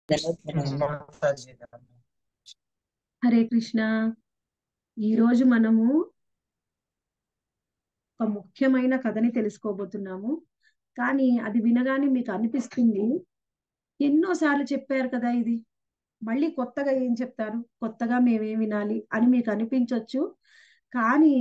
హరే కృష్ణ ఈరోజు మనము ఒక ముఖ్యమైన కథని తెలుసుకోబోతున్నాము కానీ అది వినగానే మీకు అనిపిస్తుంది ఎన్నోసార్లు చెప్పారు కదా ఇది మళ్ళీ కొత్తగా ఏం చెప్తారు కొత్తగా మేమేం వినాలి అని మీకు అనిపించవచ్చు కానీ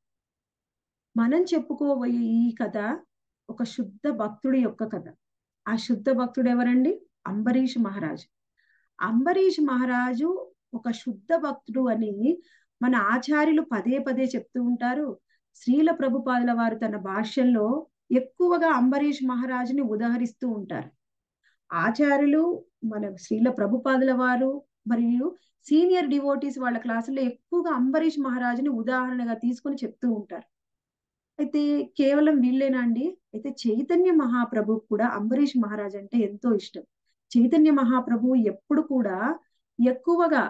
మనం చెప్పుకోబోయే ఈ కథ ఒక శుద్ధ భక్తుడి యొక్క కథ ఆ శుద్ధ భక్తుడు ఎవరండి అంబరీష్ మహారాజు అంబరీష్ మహారాజు ఒక శుద్ధ భక్తుడు అని మన ఆచార్యులు పదే పదే చెప్తూ ఉంటారు శ్రీల ప్రభుపాదుల వారు తన భాష్యంలో ఎక్కువగా అంబరీష్ మహారాజుని ఉదహరిస్తూ ఉంటారు ఆచార్యులు మన శ్రీల ప్రభుపాదుల వారు మరియు సీనియర్ డివోటీస్ వాళ్ళ క్లాసుల్లో ఎక్కువగా అంబరీష్ మహారాజుని ఉదాహరణగా తీసుకొని చెప్తూ ఉంటారు అయితే కేవలం వీళ్ళేనా అండి అయితే చైతన్య మహాప్రభు కూడా అంబరీష్ మహారాజ్ అంటే ఎంతో ఇష్టం చైతన్య మహాప్రభు ఎప్పుడు కూడా ఎక్కువగా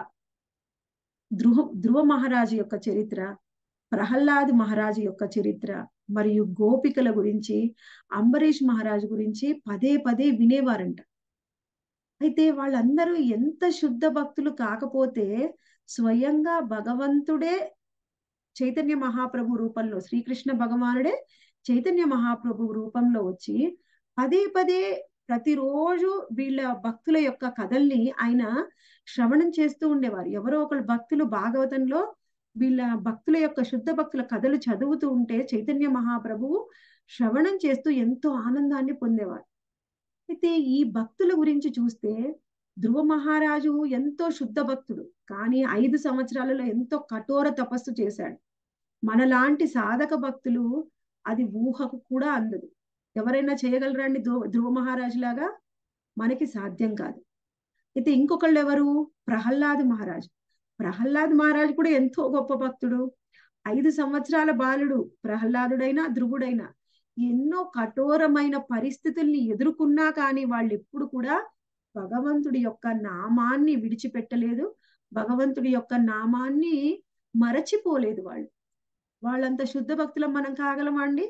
ధ్రువ ధ్రువ మహారాజు యొక్క చరిత్ర ప్రహ్లాద్ మహారాజు యొక్క చరిత్ర మరియు గోపికల గురించి అంబరీష్ మహారాజు గురించి పదే పదే వినేవారంట అయితే వాళ్ళందరూ ఎంత శుద్ధ భక్తులు కాకపోతే స్వయంగా భగవంతుడే చైతన్య మహాప్రభు రూపంలో శ్రీకృష్ణ భగవానుడే చైతన్య మహాప్రభు రూపంలో వచ్చి పదే పదే ప్రతిరోజు వీళ్ళ భక్తుల యొక్క కథల్ని ఆయన శ్రవణం చేస్తూ ఉండేవారు ఎవరో ఒకళ్ళు భక్తులు భాగవతంలో వీళ్ళ భక్తుల యొక్క శుద్ధ భక్తుల కథలు చదువుతూ ఉంటే చైతన్య మహాప్రభువు శ్రవణం చేస్తూ ఎంతో ఆనందాన్ని పొందేవారు అయితే ఈ భక్తుల గురించి చూస్తే ధ్రువ మహారాజు ఎంతో శుద్ధ భక్తుడు కానీ ఐదు సంవత్సరాలలో ఎంతో కఠోర తపస్సు చేశాడు మనలాంటి సాధక భక్తులు అది ఊహకు కూడా అందదు ఎవరైనా చేయగలరా అండి ధ్రువ ధ్రువ మహారాజు లాగా మనకి సాధ్యం కాదు అయితే ఇంకొకళ్ళు ఎవరు ప్రహ్లాద్ మహారాజు ప్రహ్లాద్ మహారాజు కూడా ఎంతో గొప్ప భక్తుడు ఐదు సంవత్సరాల బాలుడు ప్రహ్లాదుడైనా ధ్రువుడైనా ఎన్నో కఠోరమైన పరిస్థితుల్ని ఎదుర్కొన్నా కానీ వాళ్ళు ఎప్పుడు కూడా భగవంతుడి యొక్క నామాన్ని విడిచిపెట్టలేదు భగవంతుడి యొక్క నామాన్ని మరచిపోలేదు వాళ్ళు వాళ్ళంత శుద్ధ భక్తులం మనం కాగలమా అండి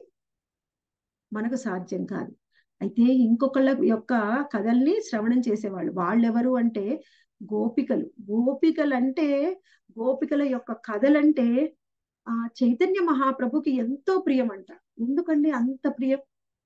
మనకు సాధ్యం కాదు అయితే ఇంకొకళ్ళ యొక్క కథల్ని శ్రవణం చేసేవాళ్ళు వాళ్ళెవరు అంటే గోపికలు గోపికలు అంటే గోపికల యొక్క కథలంటే ఆ చైతన్య మహాప్రభుకి ఎంతో ప్రియం అంట ఎందుకండి అంత ప్రియం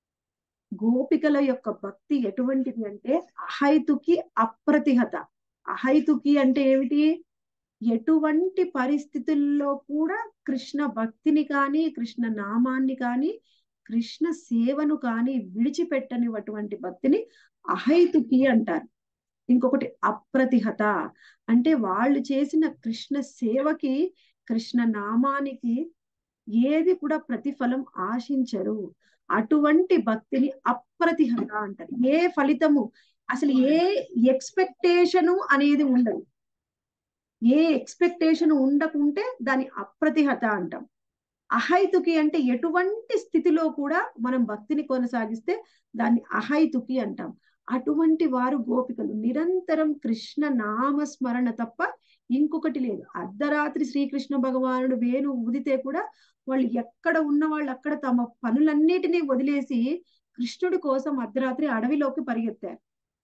గోపికల యొక్క భక్తి ఎటువంటిది అంటే అహైతుకి అప్రతిహత అహైతుకి అంటే ఏమిటి ఎటువంటి పరిస్థితుల్లో కూడా కృష్ణ భక్తిని కానీ కృష్ణ నామాన్ని కానీ కృష్ణ సేవను కానీ విడిచిపెట్టనివటువంటి భక్తిని అహైతుకి అంటారు ఇంకొకటి అప్రతిహత అంటే వాళ్ళు చేసిన కృష్ణ సేవకి కృష్ణ నామానికి ఏది కూడా ప్రతిఫలం ఆశించరు అటువంటి భక్తిని అప్రతిహత అంటారు ఏ ఫలితము అసలు ఏ ఎక్స్పెక్టేషను అనేది ఉండదు ఏ ఎక్స్పెక్టేషన్ ఉండకుంటే దాని అప్రతిహత అంటాం అహైతుకి అంటే ఎటువంటి స్థితిలో కూడా మనం భక్తిని కొనసాగిస్తే దాన్ని అహైతుకి అంటాం అటువంటి వారు గోపికలు నిరంతరం కృష్ణ నామస్మరణ తప్ప ఇంకొకటి లేదు అర్ధరాత్రి శ్రీకృష్ణ భగవానుడు వేణు ఊదితే కూడా వాళ్ళు ఎక్కడ ఉన్న వాళ్ళు అక్కడ తమ పనులన్నిటినీ వదిలేసి కృష్ణుడి కోసం అర్ధరాత్రి అడవిలోకి పరిగెత్తారు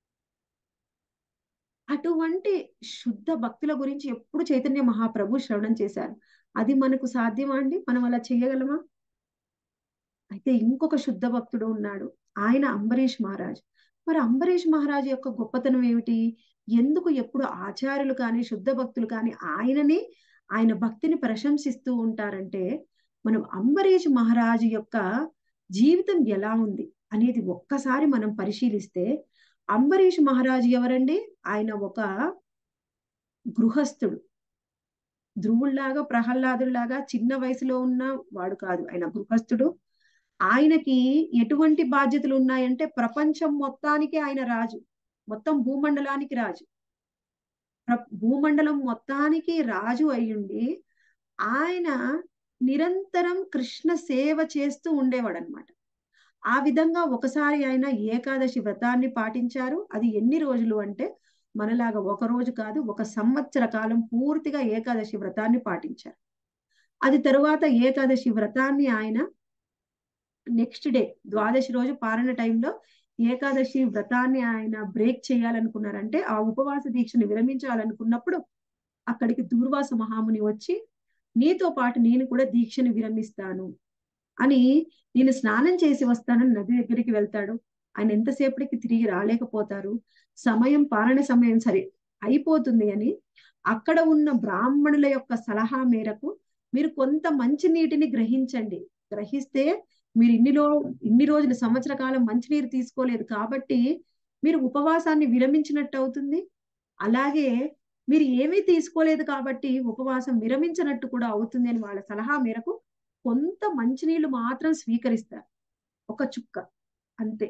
అటువంటి శుద్ధ భక్తుల గురించి ఎప్పుడు చైతన్య మహాప్రభు శ్రవణం చేశారు అది మనకు సాధ్యమా అండి మనం అలా చేయగలమా అయితే ఇంకొక శుద్ధ భక్తుడు ఉన్నాడు ఆయన అంబరీష్ మహారాజ్ మరి అంబరీష్ మహారాజు యొక్క గొప్పతనం ఏమిటి ఎందుకు ఎప్పుడు ఆచార్యులు కానీ శుద్ధ భక్తులు కానీ ఆయనని ఆయన భక్తిని ప్రశంసిస్తూ ఉంటారంటే మనం అంబరీష్ మహారాజు యొక్క జీవితం ఎలా ఉంది అనేది ఒక్కసారి మనం పరిశీలిస్తే అంబరీష్ మహారాజు ఎవరండి ఆయన ఒక గృహస్థుడు ధ్రువుల్లాగా ప్రహ్లాదుల్లాగా చిన్న వయసులో ఉన్న వాడు కాదు ఆయన గృహస్థుడు ఆయనకి ఎటువంటి బాధ్యతలు ఉన్నాయంటే ప్రపంచం మొత్తానికి ఆయన రాజు మొత్తం భూమండలానికి రాజు భూమండలం మొత్తానికి రాజు అయ్యుండి ఆయన నిరంతరం కృష్ణ సేవ చేస్తూ ఉండేవాడు అనమాట ఆ విధంగా ఒకసారి ఆయన ఏకాదశి వ్రతాన్ని పాటించారు అది ఎన్ని రోజులు అంటే మనలాగా ఒక రోజు కాదు ఒక సంవత్సర కాలం పూర్తిగా ఏకాదశి వ్రతాన్ని పాటించారు అది తరువాత ఏకాదశి వ్రతాన్ని ఆయన నెక్స్ట్ డే ద్వాదశి రోజు పారణ టైంలో ఏకాదశి వ్రతాన్ని ఆయన బ్రేక్ చేయాలనుకున్నారంటే ఆ ఉపవాస దీక్షను విరమించాలనుకున్నప్పుడు అక్కడికి దూర్వాస మహాముని వచ్చి నీతో పాటు నేను కూడా దీక్షను విరమిస్తాను అని నేను స్నానం చేసి వస్తానని నది దగ్గరికి వెళ్తాడు ఆయన ఎంతసేపటికి తిరిగి రాలేకపోతారు సమయం పాలన సమయం సరే అయిపోతుంది అని అక్కడ ఉన్న బ్రాహ్మణుల యొక్క సలహా మేరకు మీరు కొంత మంచి నీటిని గ్రహించండి గ్రహిస్తే మీరు ఇన్నిలో ఇన్ని రోజులు సంవత్సర కాలం మంచినీరు తీసుకోలేదు కాబట్టి మీరు ఉపవాసాన్ని విరమించినట్టు అవుతుంది అలాగే మీరు ఏమీ తీసుకోలేదు కాబట్టి ఉపవాసం విరమించినట్టు కూడా అవుతుంది అని వాళ్ళ సలహా మేరకు కొంత మంచినీళ్ళు మాత్రం స్వీకరిస్తారు ఒక చుక్క అంతే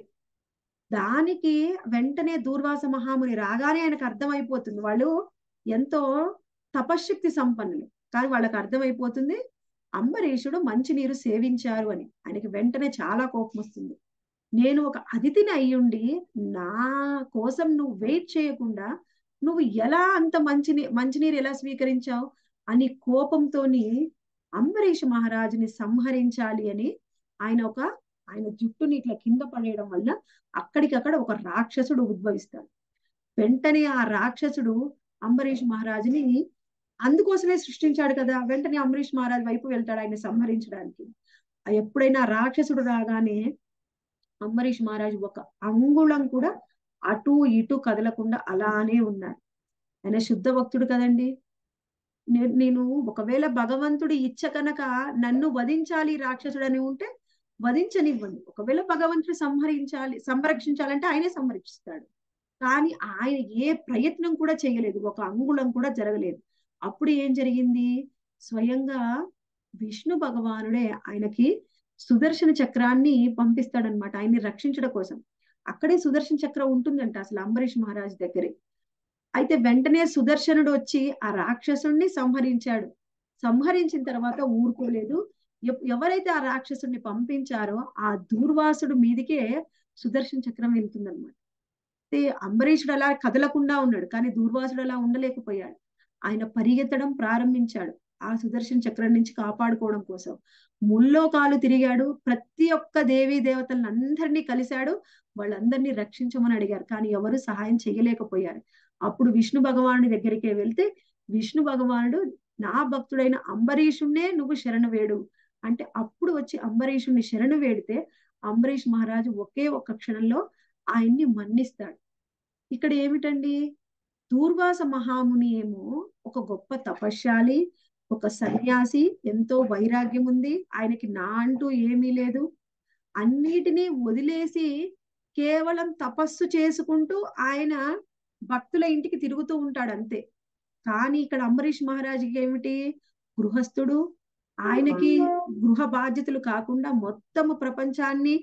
దానికి వెంటనే దూర్వాస మహాముని రాగానే ఆయనకు అర్థమైపోతుంది వాళ్ళు ఎంతో తపశ్శక్తి సంపన్నులు కానీ వాళ్ళకి అర్థమైపోతుంది అంబరీషుడు మంచినీరు సేవించారు అని ఆయనకి వెంటనే చాలా కోపం వస్తుంది నేను ఒక అతిథిని అయ్యుండి నా కోసం నువ్వు వెయిట్ చేయకుండా నువ్వు ఎలా అంత మంచిని మంచినీరు ఎలా స్వీకరించావు అని కోపంతోని అంబరీష్ మహారాజుని సంహరించాలి అని ఆయన ఒక ఆయన జుట్టుని ఇట్లా కింద పడేయడం వల్ల అక్కడికక్కడ ఒక రాక్షసుడు ఉద్భవిస్తాడు వెంటనే ఆ రాక్షసుడు అంబరీష్ మహారాజుని అందుకోసమే సృష్టించాడు కదా వెంటనే అంబరీష్ మహారాజు వైపు వెళ్తాడు ఆయన సంహరించడానికి ఎప్పుడైనా రాక్షసుడు రాగానే అంబరీష్ మహారాజు ఒక అంగుళం కూడా అటు ఇటు కదలకుండా అలానే ఉన్నాడు ఆయన శుద్ధ భక్తుడు కదండి నేను ఒకవేళ భగవంతుడి ఇచ్చ కనుక నన్ను వధించాలి రాక్షసుడని ఉంటే వధించనివ్వండి ఒకవేళ భగవంతుడు సంహరించాలి సంరక్షించాలంటే ఆయనే సంరక్షిస్తాడు కానీ ఆయన ఏ ప్రయత్నం కూడా చేయలేదు ఒక అంగుళం కూడా జరగలేదు అప్పుడు ఏం జరిగింది స్వయంగా విష్ణు భగవానుడే ఆయనకి సుదర్శన చక్రాన్ని పంపిస్తాడనమాట ఆయన్ని రక్షించడం కోసం అక్కడే సుదర్శన చక్రం ఉంటుందంట అసలు అంబరీష్ మహారాజ్ దగ్గరే అయితే వెంటనే సుదర్శనుడు వచ్చి ఆ రాక్షసుణ్ణి సంహరించాడు సంహరించిన తర్వాత ఊరుకోలేదు ఎవరైతే ఆ రాక్షసుడిని పంపించారో ఆ దూర్వాసుడు మీదికే సుదర్శన చక్రం వెళ్తుందన్నమాట అయితే అంబరీషుడు అలా కదలకుండా ఉన్నాడు కానీ దూర్వాసుడు అలా ఉండలేకపోయాడు ఆయన పరిగెత్తడం ప్రారంభించాడు ఆ సుదర్శన చక్రం నుంచి కాపాడుకోవడం కోసం ముల్లో కాలు తిరిగాడు ప్రతి ఒక్క దేవీ దేవతలను అందరినీ కలిశాడు వాళ్ళందరినీ రక్షించమని అడిగారు కానీ ఎవరు సహాయం చేయలేకపోయారు అప్పుడు విష్ణు భగవానుడి దగ్గరికే వెళ్తే విష్ణు భగవానుడు నా భక్తుడైన అంబరీషుణ్ణే నువ్వు శరణు వేడు అంటే అప్పుడు వచ్చి అంబరీషుణ్ణి శరణు వేడితే అంబరీష్ మహారాజు ఒకే ఒక్క క్షణంలో ఆయన్ని మన్నిస్తాడు ఇక్కడ ఏమిటండి దూర్వాస మహాముని ఏమో ఒక గొప్ప తపశ్శాలి ఒక సన్యాసి ఎంతో వైరాగ్యం ఉంది ఆయనకి నా అంటూ ఏమీ లేదు అన్నిటినీ వదిలేసి కేవలం తపస్సు చేసుకుంటూ ఆయన భక్తుల ఇంటికి తిరుగుతూ ఉంటాడు అంతే కానీ ఇక్కడ అంబరీష్ మహారాజుకి ఏమిటి గృహస్థుడు ఆయనకి గృహ బాధ్యతలు కాకుండా మొత్తము ప్రపంచాన్ని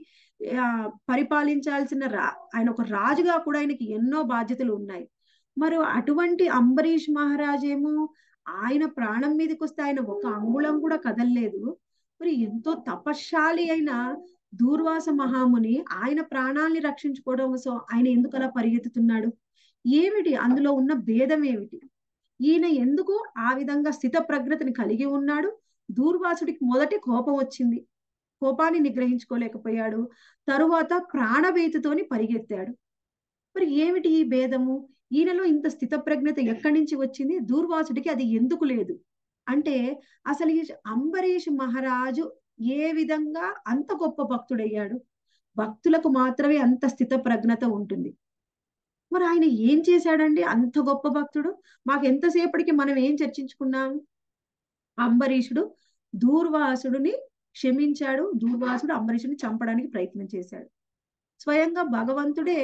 పరిపాలించాల్సిన రా ఆయన ఒక రాజుగా కూడా ఆయనకి ఎన్నో బాధ్యతలు ఉన్నాయి మరి అటువంటి అంబరీష్ మహారాజ్ ఏమో ఆయన ప్రాణం మీదకి వస్తే ఆయన ఒక అంగుళం కూడా కదలలేదు మరి ఎంతో తపశ్శాలి అయిన దూర్వాస మహాముని ఆయన ప్రాణాల్ని రక్షించుకోవడం కోసం ఆయన ఎందుకు అలా పరిగెత్తుతున్నాడు ఏమిటి అందులో ఉన్న భేదం ఏమిటి ఈయన ఎందుకు ఆ విధంగా స్థిత ప్రజ్ఞతని కలిగి ఉన్నాడు దూర్వాసుడికి మొదటి కోపం వచ్చింది కోపాన్ని నిగ్రహించుకోలేకపోయాడు తరువాత ప్రాణభీతితోని పరిగెత్తాడు మరి ఏమిటి ఈ భేదము ఈయనలో ఇంత స్థిత ప్రజ్ఞత ఎక్కడి నుంచి వచ్చింది దూర్వాసుడికి అది ఎందుకు లేదు అంటే అసలు ఈ అంబరీష్ మహారాజు ఏ విధంగా అంత గొప్ప భక్తుడయ్యాడు భక్తులకు మాత్రమే అంత స్థిత ప్రజ్ఞత ఉంటుంది మరి ఆయన ఏం చేశాడండి అంత గొప్ప భక్తుడు మాకు ఎంతసేపటికి మనం ఏం చర్చించుకున్నాం అంబరీషుడు దూర్వాసుడిని క్షమించాడు దూర్వాసుడు అంబరీషుడిని చంపడానికి ప్రయత్నం చేశాడు స్వయంగా భగవంతుడే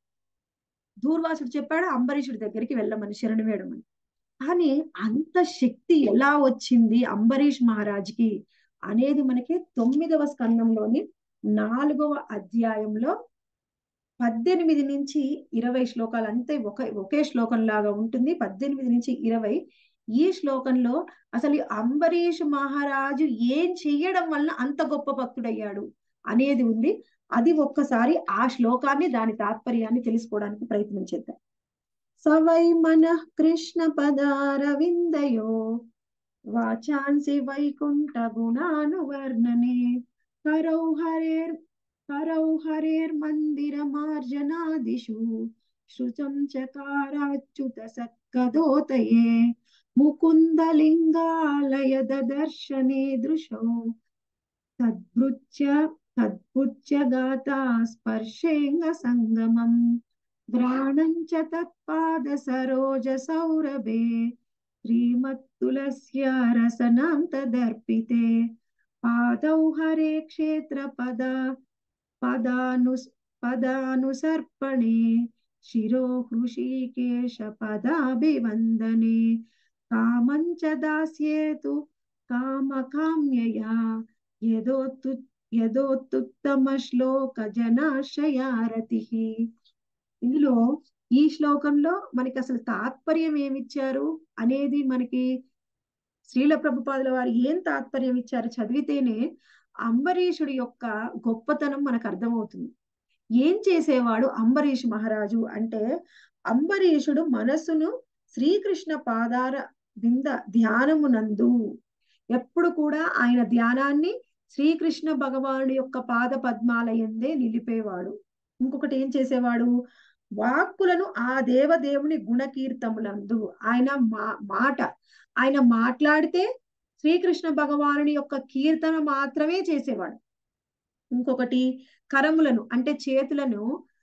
దూర్వాసుడు చెప్పాడు అంబరీషుడి దగ్గరికి వెళ్ళమని శరణు వేయడమని కానీ అంత శక్తి ఎలా వచ్చింది అంబరీష్ మహారాజ్కి అనేది మనకి తొమ్మిదవ స్కందంలోని నాలుగవ అధ్యాయంలో పద్దెనిమిది నుంచి ఇరవై శ్లోకాలు అంతే ఒక ఒకే శ్లోకం లాగా ఉంటుంది పద్దెనిమిది నుంచి ఇరవై ఈ శ్లోకంలో అసలు అంబరీష్ మహారాజు ఏం చెయ్యడం వలన అంత గొప్ప భక్తుడయ్యాడు అనేది ఉంది అది ఒక్కసారి ఆ శ్లోకాన్ని దాని తాత్పర్యాన్ని తెలుసుకోవడానికి ప్రయత్నం చేద్దాం సవై మన కృష్ణ పదారవిందయో వాచాంసి వైకుంఠ గుణానువర్ణనే కరౌ హరేర్ हरौ हरेर्मन्दिरमार्जनादिषु श्रुतं चकाराच्युत सक्कदोतये मुकुन्दलिङ्गालय ददर्शने दृशौ तद्भृत्य तद्भुज्य गाता स्पर्शेऽङ्गसङ्गमम् घ्राणं च तत्पादसरोजसौरभे श्रीमत्तुलस्य रसनां तदर्पिते पादौ हरे क्षेत्रपदा पदानुस् पदानुसर्पणे शिरो हृषीकेश पदाभिवन्दने कामं च दास्येतु कामकाम्यया यदोत्तु యథోత్తుత్తమ శ్లోక జనాశయారతి ఇందులో ఈ శ్లోకంలో మనకి అసలు తాత్పర్యం ఏమిచ్చారు అనేది మనకి శ్రీల ప్రభుపాదుల వారు ఏం తాత్పర్యం ఇచ్చారు చదివితేనే అంబరీషుడి యొక్క గొప్పతనం మనకు అర్థమవుతుంది ఏం చేసేవాడు అంబరీష్ మహారాజు అంటే అంబరీషుడు మనస్సును శ్రీకృష్ణ పాదార వింద ధ్యానమునందు ఎప్పుడు కూడా ఆయన ధ్యానాన్ని శ్రీకృష్ణ భగవానుడి యొక్క పాద పద్మాల ఎందే నిలిపేవాడు ఇంకొకటి ఏం చేసేవాడు వాక్కులను ఆ దేవదేవుని గుణకీర్తములందు ఆయన మా మాట ఆయన మాట్లాడితే శ్రీకృష్ణ భగవానుని యొక్క కీర్తన మాత్రమే చేసేవాడు ఇంకొకటి కరములను అంటే చేతులను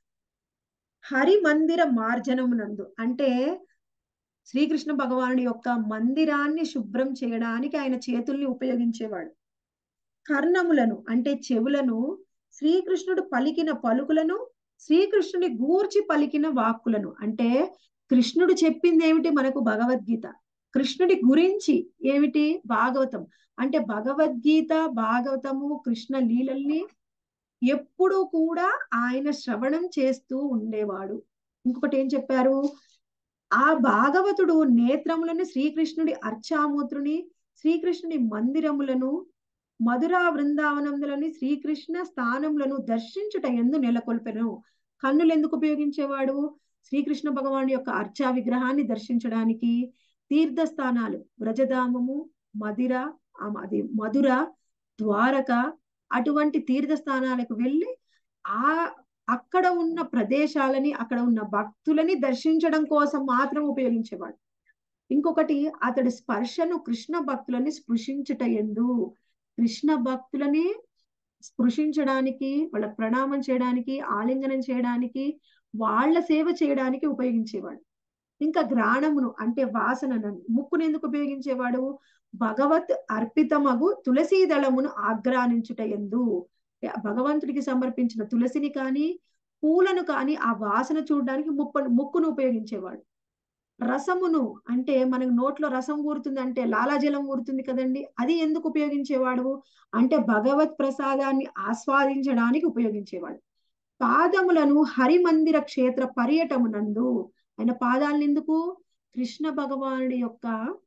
హరి మందిర మార్జనమునందు అంటే శ్రీకృష్ణ భగవానుడి యొక్క మందిరాన్ని శుభ్రం చేయడానికి ఆయన చేతుల్ని ఉపయోగించేవాడు కర్ణములను అంటే చెవులను శ్రీకృష్ణుడు పలికిన పలుకులను శ్రీకృష్ణుని గూర్చి పలికిన వాక్కులను అంటే కృష్ణుడు చెప్పింది ఏమిటి మనకు భగవద్గీత కృష్ణుడి గురించి ఏమిటి భాగవతం అంటే భగవద్గీత భాగవతము కృష్ణ లీలల్ని ఎప్పుడూ కూడా ఆయన శ్రవణం చేస్తూ ఉండేవాడు ఇంకొకటి ఏం చెప్పారు ఆ భాగవతుడు నేత్రములను శ్రీకృష్ణుడి అర్చామూత్రుని శ్రీకృష్ణుని మందిరములను మధురా బృందావనములని శ్రీకృష్ణ స్థానములను దర్శించుట ఎందు నెలకొల్పెను కన్నులు ఎందుకు ఉపయోగించేవాడు శ్రీకృష్ణ భగవాను యొక్క అర్చా విగ్రహాన్ని దర్శించడానికి తీర్థస్థానాలు వ్రజధామము మదిర అది మధుర ద్వారక అటువంటి తీర్థస్థానాలకు వెళ్ళి ఆ అక్కడ ఉన్న ప్రదేశాలని అక్కడ ఉన్న భక్తులని దర్శించడం కోసం మాత్రం ఉపయోగించేవాడు ఇంకొకటి అతడి స్పర్శను కృష్ణ భక్తులని స్పృశించుట ఎందు కృష్ణ భక్తులని స్పృశించడానికి వాళ్ళ ప్రణామం చేయడానికి ఆలింగనం చేయడానికి వాళ్ళ సేవ చేయడానికి ఉపయోగించేవాడు ఇంకా గ్రాణమును అంటే వాసనను ముక్కును ఎందుకు ఉపయోగించేవాడు భగవత్ అర్పితమగు తులసీ దళమును ఆగ్రానించుట ఎందు భగవంతుడికి సమర్పించిన తులసిని కానీ పూలను కానీ ఆ వాసన చూడడానికి ముప్ప ముక్కును ఉపయోగించేవాడు రసమును అంటే మనకు నోట్లో రసం ఊరుతుంది అంటే లాలాజలం ఊరుతుంది కదండి అది ఎందుకు ఉపయోగించేవాడు అంటే భగవత్ ప్రసాదాన్ని ఆస్వాదించడానికి ఉపయోగించేవాడు పాదములను హరిమందిర క్షేత్ర పర్యటమునందు ఆయన పాదాలను ఎందుకు కృష్ణ భగవానుడి యొక్క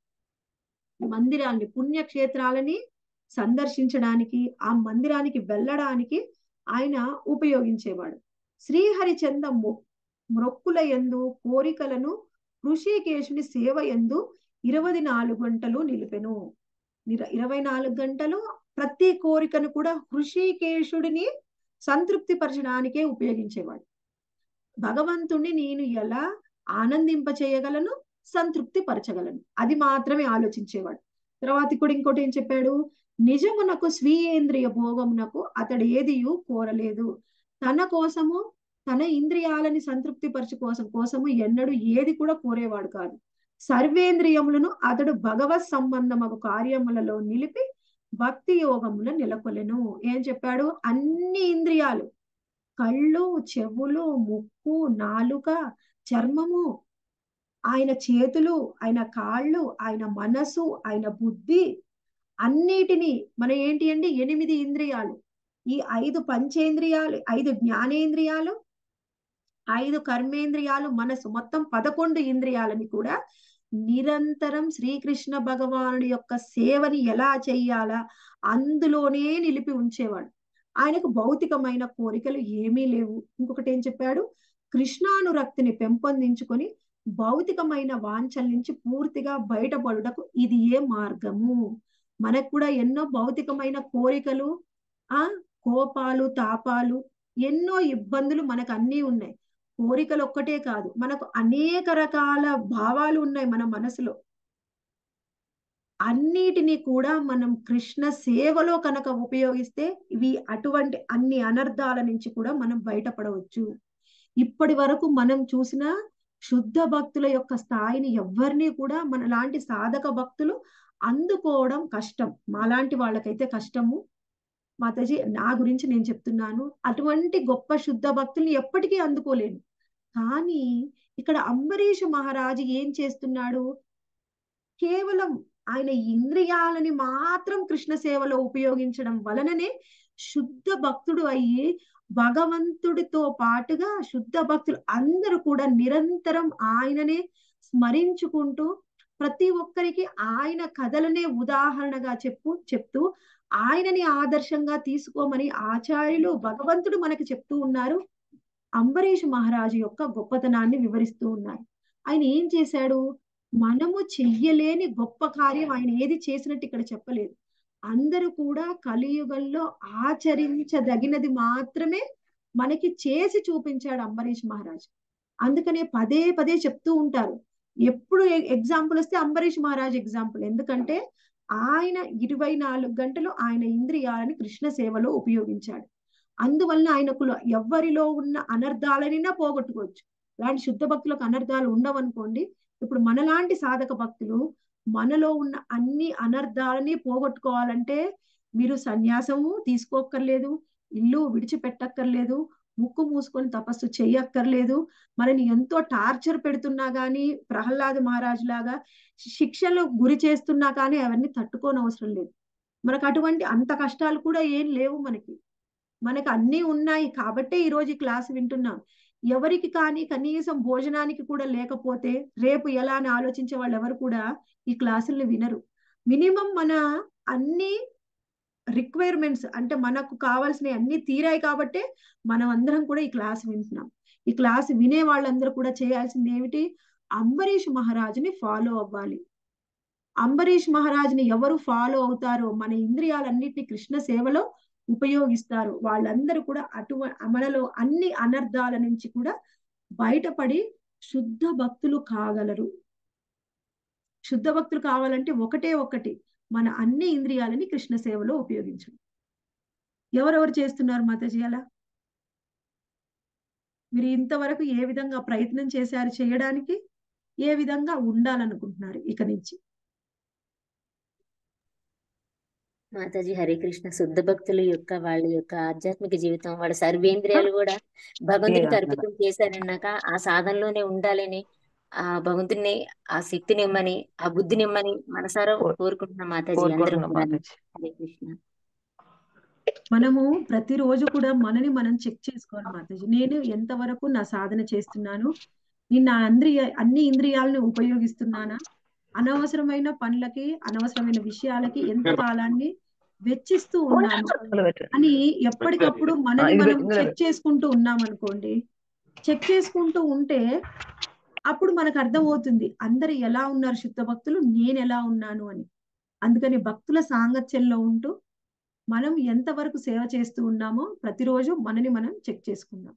మందిరాన్ని పుణ్యక్షేత్రాలని సందర్శించడానికి ఆ మందిరానికి వెళ్ళడానికి ఆయన ఉపయోగించేవాడు శ్రీహరి చంద మొక్కుల ఎందు కోరికలను ఋషికేశుని సేవ ఎందు ఇరవై నాలుగు గంటలు నిలిపెను ఇరవై నాలుగు గంటలు ప్రతి కోరికను కూడా హృషికేశుడిని సంతృప్తి పరచడానికే ఉపయోగించేవాడు భగవంతుణ్ణి నేను ఎలా ఆనందింప చేయగలను సంతృప్తి పరచగలను అది మాత్రమే ఆలోచించేవాడు తర్వాత కూడా ఇంకోటి ఏం చెప్పాడు నిజమునకు స్వీయేంద్రియ భోగమునకు అతడు ఏదియు కోరలేదు తన కోసము తన ఇంద్రియాలని సంతృప్తి పరచు కోసం కోసము ఎన్నడూ ఏది కూడా కోరేవాడు కాదు సర్వేంద్రియములను అతడు భగవత్ సంబంధమగు కార్యములలో నిలిపి భక్తి యోగముల నెలకొలెను ఏం చెప్పాడు అన్ని ఇంద్రియాలు కళ్ళు చెవులు ముక్కు నాలుక చర్మము ఆయన చేతులు ఆయన కాళ్ళు ఆయన మనసు ఆయన బుద్ధి అన్నిటినీ మన ఏంటి అండి ఎనిమిది ఇంద్రియాలు ఈ ఐదు పంచేంద్రియాలు ఐదు జ్ఞానేంద్రియాలు ఐదు కర్మేంద్రియాలు మనసు మొత్తం పదకొండు ఇంద్రియాలని కూడా నిరంతరం శ్రీకృష్ణ భగవానుడి యొక్క సేవని ఎలా చెయ్యాలా అందులోనే నిలిపి ఉంచేవాడు ఆయనకు భౌతికమైన కోరికలు ఏమీ లేవు ఇంకొకటి ఏం చెప్పాడు కృష్ణానురక్తిని పెంపొందించుకొని భౌతికమైన వాంఛల నుంచి పూర్తిగా బయటపడుటకు ఇది ఏ మార్గము మనకు కూడా ఎన్నో భౌతికమైన కోరికలు ఆ కోపాలు తాపాలు ఎన్నో ఇబ్బందులు మనకు అన్నీ ఉన్నాయి కోరికలు ఒక్కటే కాదు మనకు అనేక రకాల భావాలు ఉన్నాయి మన మనసులో అన్నిటినీ కూడా మనం కృష్ణ సేవలో కనుక ఉపయోగిస్తే ఇవి అటువంటి అన్ని అనర్థాల నుంచి కూడా మనం బయటపడవచ్చు ఇప్పటి వరకు మనం చూసిన శుద్ధ భక్తుల యొక్క స్థాయిని ఎవరిని కూడా మన లాంటి సాధక భక్తులు అందుకోవడం కష్టం మాలాంటి వాళ్ళకైతే కష్టము మాతాజీ నా గురించి నేను చెప్తున్నాను అటువంటి గొప్ప శుద్ధ భక్తుల్ని ఎప్పటికీ అందుకోలేను కానీ ఇక్కడ అంబరీష్ మహారాజు ఏం చేస్తున్నాడు కేవలం ఆయన ఇంద్రియాలని మాత్రం కృష్ణ సేవలో ఉపయోగించడం వలననే శుద్ధ భక్తుడు అయ్యి భగవంతుడితో పాటుగా శుద్ధ భక్తులు అందరూ కూడా నిరంతరం ఆయననే స్మరించుకుంటూ ప్రతి ఒక్కరికి ఆయన కథలనే ఉదాహరణగా చెప్పు చెప్తూ ఆయనని ఆదర్శంగా తీసుకోమని ఆచార్యులు భగవంతుడు మనకి చెప్తూ ఉన్నారు అంబరీష్ మహారాజు యొక్క గొప్పతనాన్ని వివరిస్తూ ఉన్నారు ఆయన ఏం చేశాడు మనము చెయ్యలేని గొప్ప కార్యం ఆయన ఏది చేసినట్టు ఇక్కడ చెప్పలేదు అందరూ కూడా కలియుగంలో ఆచరించదగినది మాత్రమే మనకి చేసి చూపించాడు అంబరీష్ మహారాజ్ అందుకనే పదే పదే చెప్తూ ఉంటారు ఎప్పుడు ఎగ్జాంపుల్ వస్తే అంబరీష్ మహారాజ్ ఎగ్జాంపుల్ ఎందుకంటే ఆయన ఇరవై నాలుగు గంటలు ఆయన ఇంద్రియాలని కృష్ణ సేవలో ఉపయోగించాడు అందువల్ల ఆయనకు ఎవ్వరిలో ఉన్న అనర్థాలనైనా పోగొట్టుకోవచ్చు అలాంటి శుద్ధ భక్తులకు అనర్థాలు ఉండవనుకోండి ఇప్పుడు మనలాంటి సాధక భక్తులు మనలో ఉన్న అన్ని అనర్థాలని పోగొట్టుకోవాలంటే మీరు సన్యాసము తీసుకోక్కర్లేదు ఇల్లు విడిచిపెట్టక్కర్లేదు ముక్కు మూసుకొని తపస్సు చెయ్యక్కర్లేదు మనని ఎంతో టార్చర్ పెడుతున్నా గానీ ప్రహ్లాద మహారాజు లాగా శిక్షలు గురి చేస్తున్నా కానీ అవన్నీ తట్టుకోని అవసరం లేదు మనకు అటువంటి అంత కష్టాలు కూడా ఏం లేవు మనకి మనకు అన్నీ ఉన్నాయి కాబట్టే ఈ రోజు ఈ క్లాస్ వింటున్నాం ఎవరికి కానీ కనీసం భోజనానికి కూడా లేకపోతే రేపు ఎలా అని ఆలోచించే వాళ్ళు ఎవరు కూడా ఈ క్లాసుల్ని వినరు మినిమం మన అన్ని రిక్వైర్మెంట్స్ అంటే మనకు కావాల్సినవి అన్ని తీరాయి కాబట్టే మనం అందరం కూడా ఈ క్లాస్ వింటున్నాం ఈ క్లాస్ వినే వాళ్ళందరూ కూడా చేయాల్సింది ఏమిటి అంబరీష్ మహారాజుని ఫాలో అవ్వాలి అంబరీష్ మహారాజుని ఎవరు ఫాలో అవుతారో మన ఇంద్రియాలన్నిటిని కృష్ణ సేవలో ఉపయోగిస్తారు వాళ్ళందరూ కూడా అటు మనలో అన్ని అనర్థాల నుంచి కూడా బయటపడి శుద్ధ భక్తులు కాగలరు శుద్ధ భక్తులు కావాలంటే ఒకటే ఒకటి మన అన్ని ఇంద్రియాలని కృష్ణ సేవలో ఉపయోగించడం ఎవరెవరు చేస్తున్నారు మాతాజీ అలా మీరు ఇంతవరకు ఏ విధంగా ప్రయత్నం చేశారు చేయడానికి ఏ విధంగా ఉండాలనుకుంటున్నారు ఇక నుంచి మాతాజీ హరే కృష్ణ శుద్ధ భక్తుల యొక్క వాళ్ళ యొక్క ఆధ్యాత్మిక జీవితం వాళ్ళ సర్వేంద్రియాలు కూడా భగవంతుడికి అర్పితం చేశారన్నాక ఆ సాధనలోనే ఉండాలని ఆ భగవంతుని ఆ శక్తిని ఇమ్మని ఆ బుద్ధిని ఇమ్మని మనసారా కోరుకుంటున్నాం మాతాజీ అందరం కూడా హరే కృష్ణ మనము ప్రతిరోజు కూడా మనని మనం చెక్ చేసుకోవాలి మాతాజీ నేను ఎంతవరకు నా సాధన చేస్తున్నాను నేను నా ఇంద్రియ అన్ని ఇంద్రియాలను ఉపయోగిస్తున్నానా అనవసరమైన పనులకి అనవసరమైన విషయాలకి ఎంత కాలాన్ని వెచ్చిస్తూ ఉన్నాను అని ఎప్పటికప్పుడు మనని మనం చెక్ చేసుకుంటూ ఉన్నాం అనుకోండి చెక్ చేసుకుంటూ ఉంటే అప్పుడు మనకు అర్థమవుతుంది అందరు ఎలా ఉన్నారు శుద్ధ భక్తులు నేను ఎలా ఉన్నాను అని అందుకని భక్తుల సాంగత్యంలో ఉంటూ మనం ఎంతవరకు సేవ చేస్తూ ఉన్నామో ప్రతిరోజు మనని మనం చెక్ చేసుకుందాం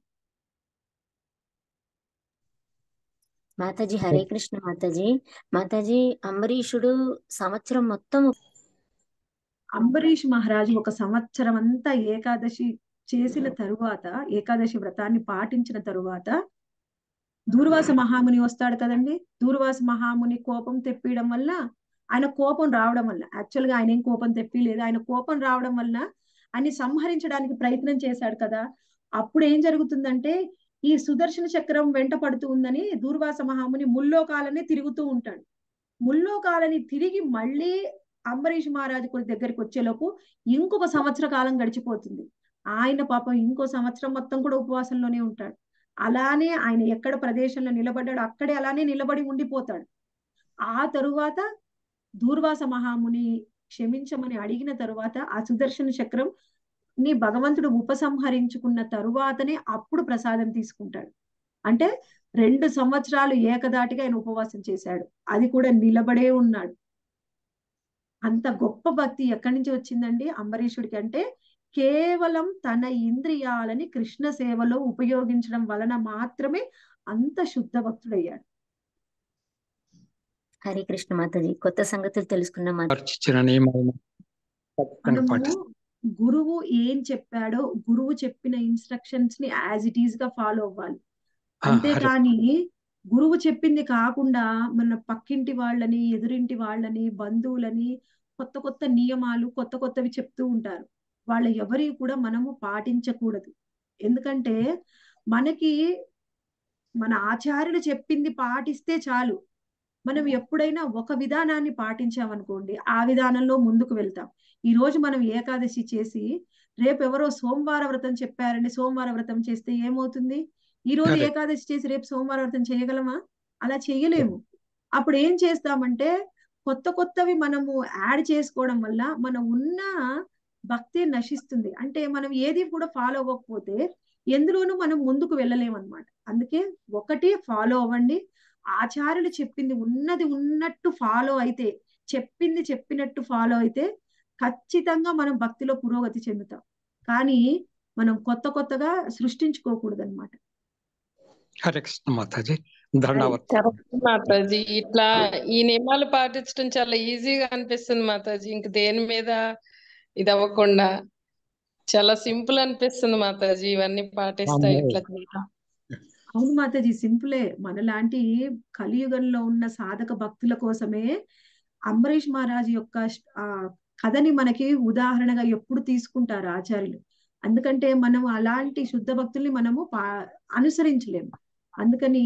మాతాజీ హరే కృష్ణ మాతాజీ మాతాజీ అంబరీషుడు సంవత్సరం మొత్తం అంబరీష్ మహారాజు ఒక సంవత్సరం అంతా ఏకాదశి చేసిన తరువాత ఏకాదశి వ్రతాన్ని పాటించిన తరువాత దూర్వాస మహాముని వస్తాడు కదండి దూర్వాస మహాముని కోపం తెప్పియడం వల్ల ఆయన కోపం రావడం వల్ల యాక్చువల్ గా ఆయన ఏం కోపం తెప్పిలేదు ఆయన కోపం రావడం వల్ల ఆయన్ని సంహరించడానికి ప్రయత్నం చేశాడు కదా అప్పుడు ఏం జరుగుతుందంటే ఈ సుదర్శన చక్రం వెంట పడుతూ ఉందని దూర్వాస మహాముని ముల్లోకాలనే తిరుగుతూ ఉంటాడు ముల్లోకాలని తిరిగి మళ్ళీ అంబరీష్ మహారాజు దగ్గరికి వచ్చేలోపు ఇంకొక సంవత్సర కాలం గడిచిపోతుంది ఆయన పాపం ఇంకో సంవత్సరం మొత్తం కూడా ఉపవాసంలోనే ఉంటాడు అలానే ఆయన ఎక్కడ ప్రదేశంలో నిలబడ్డాడు అక్కడే అలానే నిలబడి ఉండిపోతాడు ఆ తరువాత దూర్వాస మహాముని క్షమించమని అడిగిన తరువాత ఆ సుదర్శన చక్రం ని భగవంతుడు ఉపసంహరించుకున్న తరువాతనే అప్పుడు ప్రసాదం తీసుకుంటాడు అంటే రెండు సంవత్సరాలు ఏకదాటిగా ఆయన ఉపవాసం చేశాడు అది కూడా నిలబడే ఉన్నాడు అంత గొప్ప భక్తి ఎక్కడి నుంచి వచ్చిందండి అంబరీషుడికి అంటే కేవలం తన ఇంద్రియాలని కృష్ణ సేవలో ఉపయోగించడం వలన మాత్రమే అంత శుద్ధ భక్తుడయ్యాడు హరే కృష్ణ మాతాజీ కొత్త సంగతులు తెలుసుకున్న మాతాజీ పరిచిన నియమాలను ఖచ్చితంగా మనము పాటిస్తాం గురువు ఏం చెప్పాడో గురువు చెప్పిన ఇన్స్ట్రక్షన్స్ ని యాజ్ ఇట్ ఈస్ గా ఫాలో అవ్వాలి ఆ, హరే అంతేకాని గురువు చెప్పింది కాకుండా మన పక్కింటి వాళ్ళని ఎదురింటి వాళ్ళని బంధువులని కొత్త కొత్త నియమాలు కొత్త కొత్తవి చెప్తూ ఉంటారు వాళ్ళ ఎవరి కూడా మనము పాటించకూడదు ఎందుకంటే మనకి మన ఆచార్యులు చెప్పింది పాటిస్తే చాలు మనం ఎప్పుడైనా ఒక విధానాన్ని పాటించామనుకోండి ఆ విధానంలో ముందుకు వెళ్తాం ఈ రోజు మనం ఏకాదశి చేసి రేపు ఎవరో సోమవార వ్రతం చెప్పారని సోమవార వ్రతం చేస్తే ఏమవుతుంది ఈ రోజు Correct. ఏకాదశి చేసి రేపు సోమవార వ్రతం చేయగలమా అలా చేయలేము అప్పుడు ఏం చేస్తామంటే కొత్త కొత్తవి మనము యాడ్ చేసుకోవడం వల్ల మన ఉన్న భక్తి నశిస్తుంది అంటే మనం ఏది కూడా ఫాలో అవ్వకపోతే ఎందులోనూ మనం ముందుకు వెళ్ళలేము అనమాట అందుకే ఒకటి ఫాలో అవ్వండి ఆచార్యులు చెప్పింది ఉన్నది ఉన్నట్టు ఫాలో అయితే చెప్పింది చెప్పినట్టు ఫాలో అయితే ఖచ్చితంగా మనం భక్తిలో పురోగతి చెందుతాం కానీ మనం కొత్త కొత్తగా సృష్టించుకోకూడదు అనమాట హరే కృష్ణ మాతాజీ ధన్యవాదాలు కరెక్ట్ మాతాజీ ఇట్లా ఈ నియమాలు పాటించడం చాలా ఈజీగా అనిపిస్తుంది మాతాజీ ఇంక దేని మీద ఇది అవ్వకుండా చాలా సింపుల్ అనిపిస్తుంది మాతాజీ ఇవన్నీ పాటిస్తా అమ్మో. ఇట్లా చేయడం అవును మాతాజీ సింపులే మనలాంటి కలియుగంలో ఉన్న సాధక భక్తుల కోసమే అంబరీష్ మహారాజ్ యొక్క ఆ కథని మనకి ఉదాహరణగా ఎప్పుడు తీసుకుంటారు ఆచార్యులు ఎందుకంటే మనం అలాంటి శుద్ధ భక్తుల్ని మనము పా అనుసరించలేము అందుకని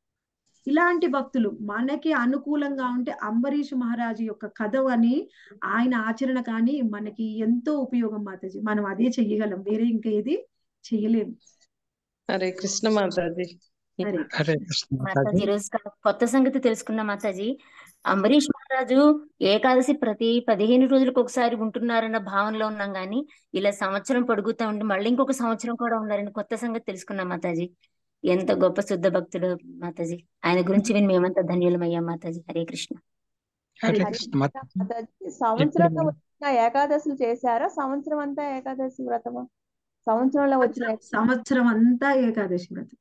ఇలాంటి భక్తులు మనకి అనుకూలంగా ఉంటే అంబరీష్ మహారాజు యొక్క కథ అని ఆయన ఆచరణ కానీ మనకి ఎంతో ఉపయోగం మాతాజీ మనం అదే చెయ్యగలం వేరే ఇంకా ఏది చెయ్యలేము హరే కృష్ణ మాతాజీ సరే హరే కృష్ణ మాతాజీ మాతాజీ ఈరోజు కొత్త సంగతి తెలుసుకున్న మాతాజీ అంబరీష్ మహారాజు ఏకాదశి ప్రతి పదిహేను రోజులకు ఒకసారి ఉంటున్నారన్న భావనలో ఉన్నాం గాని ఇలా సంవత్సరం పొడుగుతా ఉండి మళ్ళీ ఇంకొక సంవత్సరం కూడా ఉన్నారని కొత్త సంగతి తెలుసుకున్నాం మాతాజీ ఎంత గొప్ప శుద్ధ భక్తుడు మాతాజీ ఆయన గురించి విని మేమంతా ధన్యులమయ్యాం మాతాజీ హరే కృష్ణ హరే హరే కృష్ణ మాతాజీ మాతాజీ సంవత్సరంలో ఇప్పుడు వచ్చిన ఏకాదశులు చేశారా సంవత్సరం అంతా ఏకాదశి వ్రతమా సంవత్సరంలో వచ్చిన సంవత్సరం అంతా ఏకాదశి వ్రతం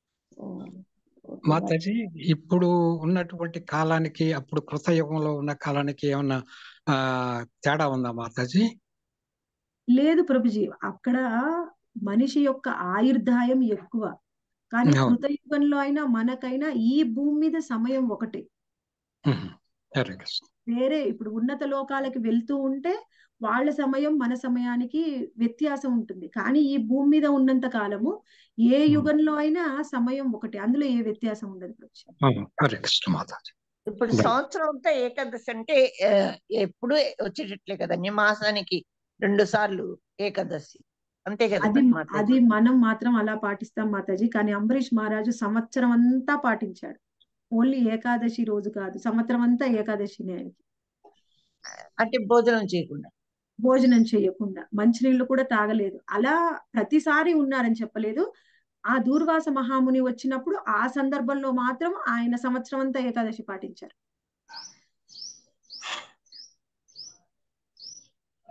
మాతాజీ ఇప్పుడు ఉన్నటువంటి కాలానికి అప్పుడు కృతయుగంలో ఉన్న కాలానికి ఏమన్నా ఆ తేడా ఉందా మాతాజీ లేదు ప్రభుజీ అక్కడ మనిషి యొక్క ఆయుర్దాయం ఎక్కువ కానీ అవును. కృతయుగంలో అయినా మనకైనా ఈ భూమి మీద సమయం ఒకటే ఉహు. హరే కృష్ణ వేరే ఇప్పుడు ఉన్నత లోకాలకి వెళ్తూ ఉంటే వాళ్ళ సమయం మన సమయానికి వ్యత్యాసం ఉంటుంది కానీ ఈ భూమి మీద ఉన్నంత కాలము ఏ యుగంలో అయినా సమయం ఒకటే అందులో ఏ వ్యత్యాసం ఉండదు ప్రభుజీ అవును. హరే కృష్ణ మాతాజీ ఇప్పుడు Right. సంవత్సరం అంతా ఏకాదశి అంటే ఆ, ఎప్పుడు వచ్చేటట్లే కదా మాసానికి రెండు సార్లు ఏకాదశి అంతే కదా అది మాతాజీ అది మనం మాత్రం అలా పాటిస్తాం మాతాజీ కానీ అంబరీష్ మహారాజు సంవత్సరం అంతా పాటించాడు ఓన్లీ ఏకాదశి రోజు కాదు సంవత్సరం అంతా ఏకాదశినే ఆయనకి అంటే భోజనం చేయకుండా భోజనం చేయకుండా మంచినీళ్ళు కూడా తాగలేదు అలా ప్రతిసారి ఉన్నారని చెప్పలేదు ఆ దూర్వాస మహాముని వచ్చినప్పుడు ఆ సందర్భంలో మాత్రం ఆయన సంవత్సరం అంతా ఏకాదశి పాటించారు